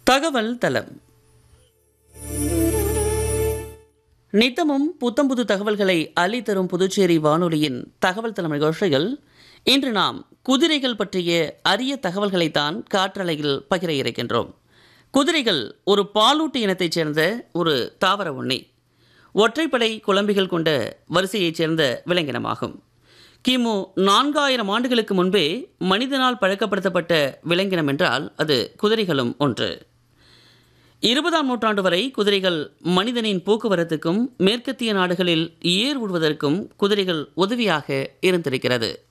தகவல் தளம் நித்தமும் புத்தம்புது தகவல்களை அள்ளித்தரும் புதுச்சேரி வானொலியின் தகவல் தளம் நிகழ்ச்சியில் இன்று நாம் குதிரைகள் பற்றிய அரிய தகவல்களைத்தான் காற்றலையில் பகிர இருக்கின்றோம் குதிரைகள் ஒரு பாலூட்டு இனத்தைச் சேர்ந்த ஒரு தாவர உண்ணி ஒற்றைப்படை குழம்பிகள் கொண்ட வரிசையைச் சேர்ந்த விலங்கினமாகும் கிமு நான்காயிரம் ஆண்டுகளுக்கு முன்பே மனிதனால் பழக்கப்படுத்தப்பட்ட விலங்கினம் என்றால் அது குதிரைகளும் ஒன்று இருபதாம் நூற்றாண்டு வரை குதிரைகள் மனிதனின் போக்குவரத்துக்கும் மேற்கத்திய நாடுகளில் ஏர் உழுவதற்கும் குதிரைகள் உதவியாக இருந்திருக்கிறது